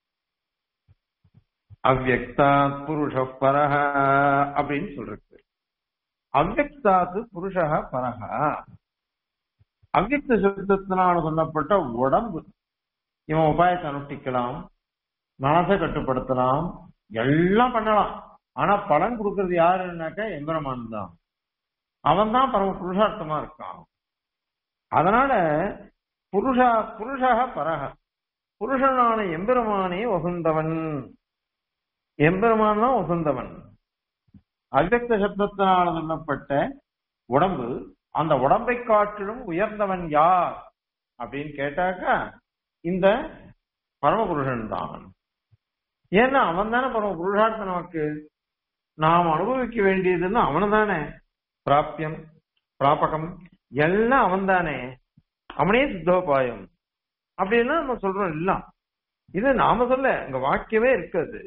அவ்வக்தா புருஷ பரஹ அப்படின்னு சொல்றது அவ்வக்தாத்து புருஷக பரக அவ்வக்த சப்தத்தினால் சொல்லப்பட்ட உடம்பு இவன் உபாயத்தை அனுஷ்டிக்கலாம் மனசை கட்டுப்படுத்தலாம் எல்லாம் பண்ணலாம் ஆனா பலன் கொடுக்கறது யாருன்னாக்கா எம்பெருமான் தான் அவன் தான் பரம புருஷார்த்தமா இருக்கான் அதனால புருஷா புருஷக பரக புருஷனான எம்பெருமானே வகுந்தவன் எம்பெருமான் தான் வகுந்தவன் அவ்வக்த சப்தத்தினால் சொல்லப்பட்ட உடம்பு அந்த உடம்பை காட்டிலும் உயர்ந்தவன் யார் அப்படின்னு கேட்டாக்கா இந்த பரமபுருஷன் தான் ஏன்னா அவன் தானே பரம புருஷார்த்தம் நமக்கு நாம் அனுபவிக்க வேண்டியதுன்னு அவனு தானே பிராப்தியம் பிராபகம் எல்லாம் அவன் தானே அவனே சித்தோபாயம் அப்படின்னா நம்ம சொல்றோம் எல்லாம் இது நாம சொல்ல இங்க வாக்கியமே இருக்காது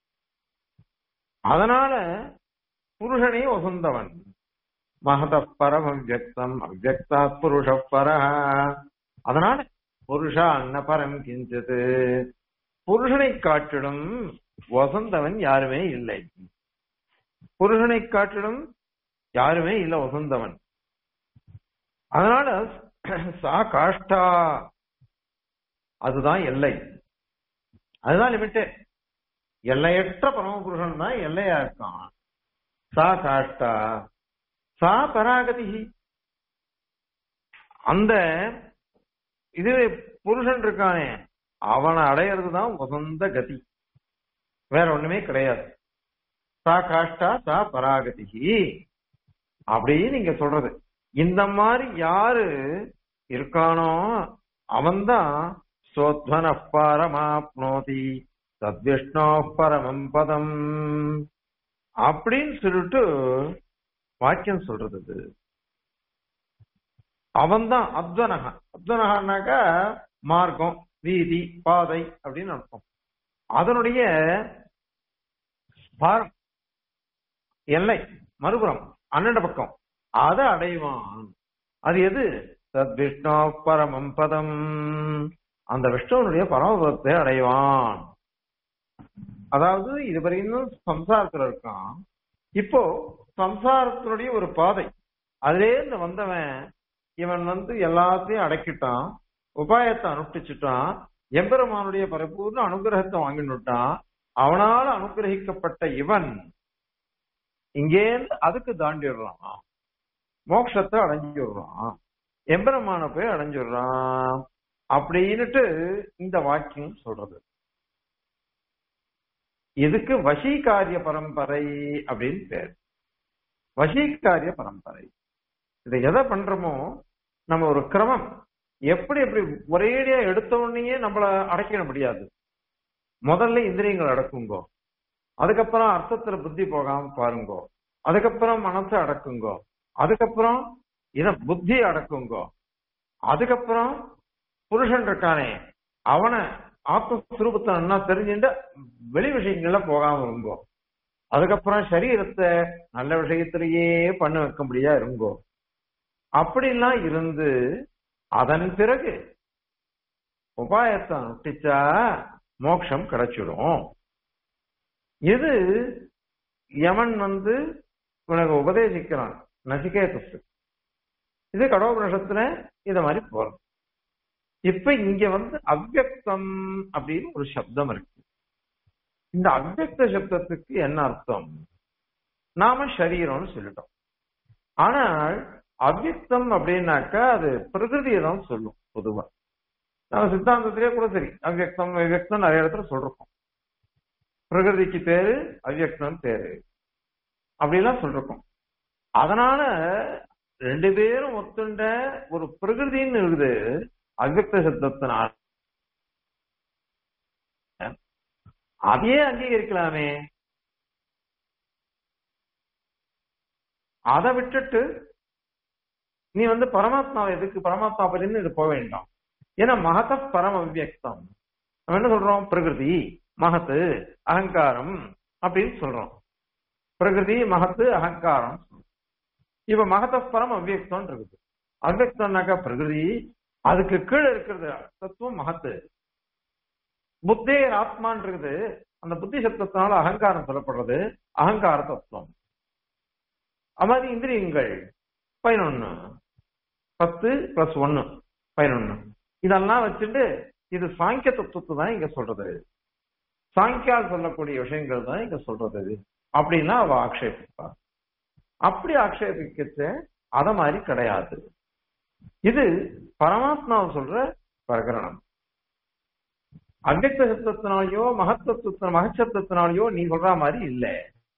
அதனால புருஷனே வசந்தவன் மகத பரம் அவ்வக்தம் அவ்வக்தா புருஷ பர அதனால புருஷா அன்ன பரம் கிஞ்சது புருஷனை காட்டிலும் வசந்தவன் யாருமே இல்லை புருஷனை காட்டிலும் யாருமே இல்லை வசந்தவன் அதனால சா காஷ்டா அதுதான் எல்லை அதுதான் லிமிட்டு எல்லையற்ற பரமபுருஷன் தான் எல்லையா இருக்கான் சா காஷ்டா சா பராகதி அந்த இது புருஷன் இருக்கானே அவனை அடையிறது தான் வசந்த கதி வேற ஒண்ணுமே கிடையாது சா காஷ்டா சா பராகதி அப்படின்னு நீங்க சொல்றது இந்த மாதிரி யாரு இருக்கானோ அவன்தான் சோத்வன பரமாப்னோதி தத்விஷ்ணோ பரமம் பதம் அப்படின்னு சொல்லிட்டு வாக்கியம் சொல்றது இது அவன்தான் அத்வனகா அத்வனகான்னாக்கா மார்க்கம் வீதி பாதை அப்படின்னு அர்த்தம் அதனுடைய பாரம் எல்லை மறுபுறம் அன்னண்ட பக்கம் அதை அடைவான் அது எது தத் விஷ்ணு பரமம் பதம் அந்த விஷ்ணுவனுடைய பரமபதத்தை அடைவான் அதாவது இதுவரையும் சம்சாரத்துல இருக்கான் இப்போ சம்சாரத்தினுடைய ஒரு பாதை அதிலே இருந்து வந்தவன் இவன் வந்து எல்லாத்தையும் அடக்கிட்டான் உபாயத்தை அனுஷ்டிச்சுட்டான் எம்பெருமானுடைய பரிபூர்ண அனுகிரகத்தை வாங்கினுட்டான் அவனால அனுகிரகிக்கப்பட்ட இவன் இங்கேருந்து அதுக்கு தாண்டிடுறான் மோட்சத்தை அடைஞ்சிடுறான் எம்பெருமான போய் அடைஞ்சிடுறான் அப்படின்னுட்டு இந்த வாக்கியம் சொல்றது இதுக்கு வசீகாரிய பரம்பரை அப்படின்னு பேர் வசீகாரிய பரம்பரை இதை எதை பண்றோமோ நம்ம ஒரு கிரமம் எப்படி எப்படி ஒரேடியா எடுத்த உடனேயே நம்மள அடைக்கிட முடியாது முதல்ல இந்திரியங்கள் அடக்குங்கோ அதுக்கப்புறம் அர்த்தத்துல புத்தி போகாம பாருங்கோ அதுக்கப்புறம் மனசை அடக்குங்கோ அதுக்கப்புறம் இத புத்தி அடக்குங்கோ அதுக்கப்புறம் புருஷன் இருக்கானே அவனை ஆத்மஸ்வரூபத்தை நல்லா தெரிஞ்சுட்டு வெளி விஷயங்கள்ல போகாம இருங்கோ அதுக்கப்புறம் சரீரத்தை நல்ல விஷயத்திலேயே பண்ண வைக்க முடியா இருங்கோ அப்படிலாம் இருந்து அதன் பிறகு உபாயத்தை அனுஷ்டிச்சா மோட்சம் கிடைச்சிடும் இது யமன் வந்து உனக்கு உபதேசிக்கிறான் நசிகேதஸ் இது கடவுபுருஷத்துல இத மாதிரி போறது இப்ப இங்க வந்து அவ்வக்தம் அப்படின்னு ஒரு சப்தம் இருக்கு இந்த அவ்வக்த சப்தத்துக்கு என்ன அர்த்தம் நாம சரீரம்னு சொல்லிட்டோம் ஆனால் அவ்வக்தம் அப்படின்னாக்கா அது பிரகிருதியை தான் சொல்லும் பொதுவா நம்ம சித்தாந்தத்திலே கூட சரி அவ்வக்தம் அவ்வக்தம் நிறைய இடத்துல சொல்றோம் பிரகிருதிக்கு பேரு அவ்வக்தம் பேரு அப்படிலாம் சொல்றோம் அதனால ரெண்டு பேரும் ஒத்துண்ட ஒரு பிரகிருதின்னு இருக்குது அவ்வக்த சப்தத்தினால் அதையே அங்கீகரிக்கலாமே அதை விட்டுட்டு நீ வந்து பரமாத்மாவை எதுக்கு பரமாத்மா பரிந்து இது போக வேண்டாம் ஏன்னா மகத பரம அவ்வியக்தம் நம்ம என்ன சொல்றோம் பிரகிருதி மகத்து அகங்காரம் அப்படின்னு சொல்றோம் பிரகிருதி மகத்து அகங்காரம் இப்ப மகத பரம் அவ்வியக்தம் இருக்குது அவ்வியக்தம்னாக்கா பிரகிருதி அதுக்கு கீழே இருக்கிறது தத்துவம் மகத்து புத்தே ஆத்மான் இருக்குது அந்த புத்தி சப்தத்தினால அகங்காரம் சொல்லப்படுறது அகங்கார தத்துவம் அது மாதிரி இந்திரியங்கள் பதினொன்னு பத்து பிளஸ் ஒன்னு பதினொன்னு இதெல்லாம் வச்சுட்டு இது சாங்கிய தத்துவத்தை தான் இங்க சொல்றது சாங்கியால் சொல்லக்கூடிய விஷயங்கள் தான் இங்க சொல்றது அப்படின்னா அவ ஆக்ஷேபிப்பா அப்படி ஆக்ஷேபிக்கச்சு அத மாதிரி கிடையாது இது பரமாத்மாவை சொல்ற பிரகரணம் அவ்வக்த சப்தத்தினாலேயோ மகத்தத்துவ மகச்சப்தத்தினாலேயோ நீ சொல்ற மாதிரி இல்ல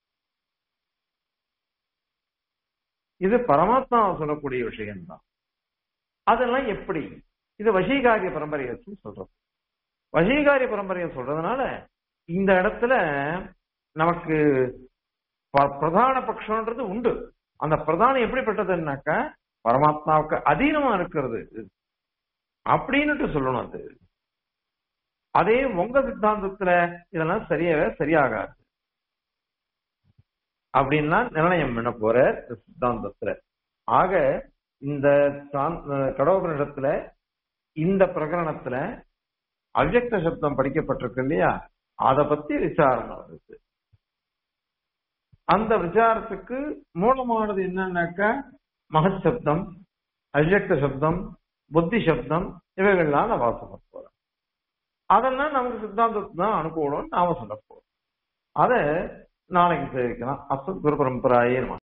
இது பரமாத்மாவை சொல்லக்கூடிய விஷயம்தான் அதெல்லாம் எப்படி இது வசீகாரிய பரம்பரையை சொல்றது வசீகாரிய பரம்பரையை சொல்றதுனால இந்த இடத்துல நமக்கு ப- பிரதான பட்சம்ன்றது உண்டு அந்த பிரதானம் எப்படிப்பட்டதுன்னாக்க பரமாத்மாவுக்கு அதீனமா இருக்கிறது அப்படின்னுட்டு சொல்லணும் அது அதே உங்க சித்தாந்தத்துல இதெல்லாம் சரியாவே சரியாகாது அப்படின்னா நிர்ணயம் பண்ண போற சித்தாந்தத்துல ஆக இந்த கடவுபனிடத்துல இந்த பிரகரணத்துல அவ்யக்த சப்தம் படிக்கப்பட்டிருக்கு இல்லையா அத பத்தி விசாரணை வருது அந்த விசாரத்துக்கு மூலமானது என்னன்னாக்கா மகத் சப்தம் அவ்யக்த சப்தம் புத்தி சப்தம் இவைகள்லாம் நான் வாசம் போறேன் அதெல்லாம் நமக்கு சித்தாந்தத்துக்கு தான் அனுகூலம் நாம சொல்ல போறோம் அத நாளைக்கு தெரிவிக்கலாம் அசத் குரு பரம்பராயே நம